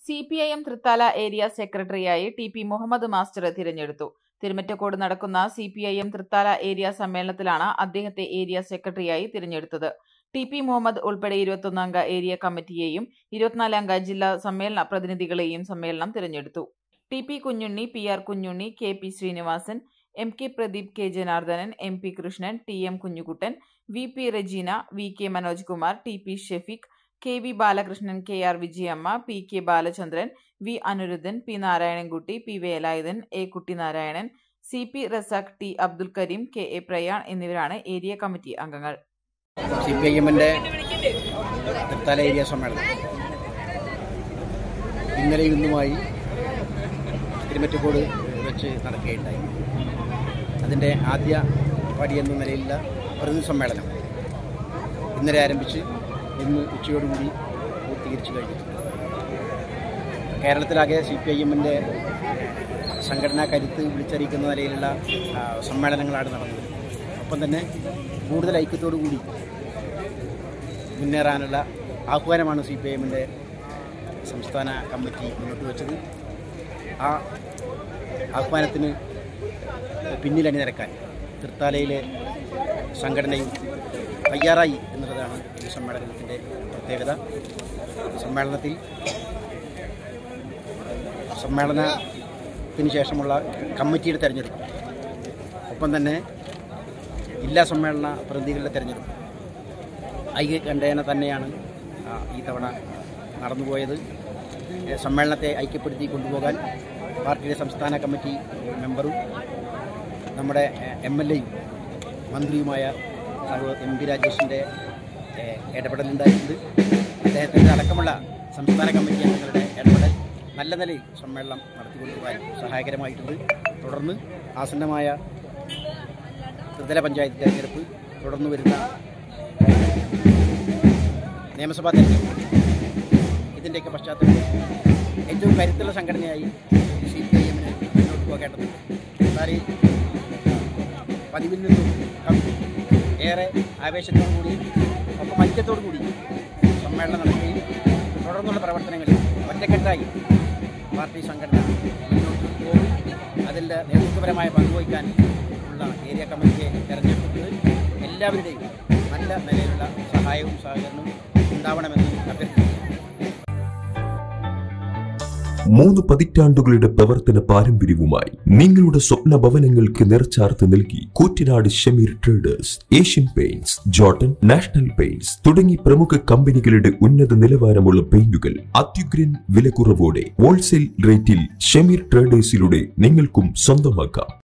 C P I M Thrithala area സെക്രട്ടറിയായി T P Muhammad master തിരഞ്ഞെടുത്തു തിരുമറ്റക്കോട് നടക്കുന്ന C P I M Thrithala area സമ്മേളനത്തിലാണ് അദ്ദേഹത്തെ ഏരിയ സെക്രട്ടറിയായി തിരഞ്ഞെടുത്തത് ടി പി മുഹമ്മദ് ഉൾപ്പെടെ ഇരുപത്തൊന്നംഗ ഏരിയ കമ്മിറ്റിയെയും ഇരുപത്തിനാലംഗ ജില്ലാ സമ്മേളന പ്രതിനിധികളെയും സമ്മേളനം തിരഞ്ഞെടുത്തു T P Kunhunni P R Kunhunni K P Sreenivasan M K Pradeep K Janardhanan M P Krishnan T M Kunhukuttan V P Regina V K Manoj Kumar T P Shafeeq K V Balakrishnan K R Vijayamma P K Balachandran V Anuruddhan P Narayanankutty P Velayudhan A Kuttinarayanan C P Razak T Abdul Kareem K A Prayan എന്നിവരാണ് area committee അംഗങ്ങൾ C P I എമ്മിൻ്റെ Thrithala area സമ്മേളനം ഇന്നലെ ഇന്നുമായി തിരുമറ്റക്കോട് വെച്ച് നടക്കുകയുണ്ടായി അതിൻ്റെ ആദ്യ പടി എന്ന നിലയിലുള്ള പ്രതിനിധി സമ്മേളനം ഇന്നലെ ആരംഭിച്ച് ഇന്ന് ഉച്ചയോടുകൂടി പൂർത്തീകരിച്ചു കഴിഞ്ഞിട്ടുണ്ട് കേരളത്തിലാകെ സി പി ഐ എമ്മിൻ്റെ സംഘടനാ കരുത്ത് വിളിച്ചറിയിക്കുന്ന നിലയിലുള്ള ആ, സമ്മേളനങ്ങളാണ് നടന്നത് ഒപ്പം തന്നെ കൂടുതൽ ഐക്യത്തോടു കൂടി മുന്നേറാനുള്ള ആഹ്വാനമാണ് സി പി ഐ എമ്മിൻ്റെ സംസ്ഥാന കമ്മിറ്റി മുന്നോട്ട് വെച്ചത് ആ ആഹ്വാനത്തിന് പിന്നിൽ അണിനിരക്കാൻ തൃത്താലയിലെ സംഘടനയും തയ്യാറായി എന്നുള്ളതാണ് ഈ സമ്മേളനത്തിൻ്റെ പ്രത്യേകത സമ്മേളനത്തിൽ സമ്മേളനത്തിന് ശേഷമുള്ള കമ്മിറ്റിയുടെ തെരഞ്ഞെടുപ്പ് ഒപ്പം തന്നെ ജില്ലാ സമ്മേളന പ്രതിനിധികളുടെ തെരഞ്ഞെടുപ്പ് ഐക്യകണ്ഠേന തന്നെയാണ് ആ, ഈ തവണ നടന്നുപോയത് ഏ, സമ്മേളനത്തെ ഐക്യപ്പെടുത്തി കൊണ്ടുപോകാൻ പാർട്ടിയുടെ സംസ്ഥാന കമ്മിറ്റി മെമ്പറും നമ്മുടെ എം എൽ എയും മന്ത്രിയുമായ സഹോ എം പി രാജേഷിൻ്റെ ഏ, ഇടപെടലുണ്ടായിട്ടുണ്ട് അദ്ദേഹത്തിൻ്റെ അടക്കമുള്ള സംസ്ഥാന കമ്മിറ്റി അംഗങ്ങളുടെ ഇടപെടൽ നല്ല നിലയിൽ സമ്മേളനം നടത്തിക്കൊണ്ടുപോകാൻ സഹായകരമായിട്ടുണ്ട് തുടർന്ന് ആസന്നമായ ത്രിതല പഞ്ചായത്ത് തെരഞ്ഞെടുപ്പ് തുടർന്ന് വരുന്ന നിയമസഭാ തെരഞ്ഞെടുപ്പ് ഇതിൻ്റെയൊക്കെ പശ്ചാത്തലത്തിൽ ഏറ്റവും കരുത്തുള്ള സംഘടനയായി സി പി ഐ എമ്മിന് മുന്നോട്ട് പോകേണ്ടതുണ്ട് എന്നാൽ ഈ പതിവിൽ നിന്നും കവിഞ്ഞ് ഏറെ ആവേശത്തോടു കൂടി ഒപ്പം ഐക്യത്തോടു കൂടി സമ്മേളനം നടക്കുകയും തുടർന്നുള്ള പ്രവർത്തനങ്ങളിൽ ഒറ്റക്കെട്ടായി പാർട്ടി സംഘടന മുന്നോട്ട് പോകും അതിൻ്റെ നേതൃത്വപരമായ പങ്കുവഹിക്കാൻ ഉള്ള ഏരിയ കമ്മിറ്റിയെ തെരഞ്ഞെടുത്തിട്ടുണ്ട് എല്ലാവരുടെയും നല്ല നിലയിലുള്ള സഹായവും സഹകരണവും ഉണ്ടാവണമെന്ന് അഭ്യർത്ഥിക്കുന്നു മൂന്ന് പതിറ്റാണ്ടുകളുടെ പ്രവർത്തന പാരമ്പര്യവുമായി നിങ്ങളുടെ സ്വപ്ന ഭവനങ്ങൾക്ക് നിറച്ചാർത്ത് നൽകി Koottanad Shameer traders Asian paints Jotun national paints തുടങ്ങി പ്രമുഖ കമ്പനികളുടെ ഉന്നത നിലവാരമുള്ള പെയിന്റുകൾ അത്യുഗ്രൻ വിലക്കുറവോടെ ഹോൾസെയിൽ റേറ്റിൽ ഷമീർ ട്രേഡേഴ്സിലൂടെ നിങ്ങൾക്കും സ്വന്തമാക്കാം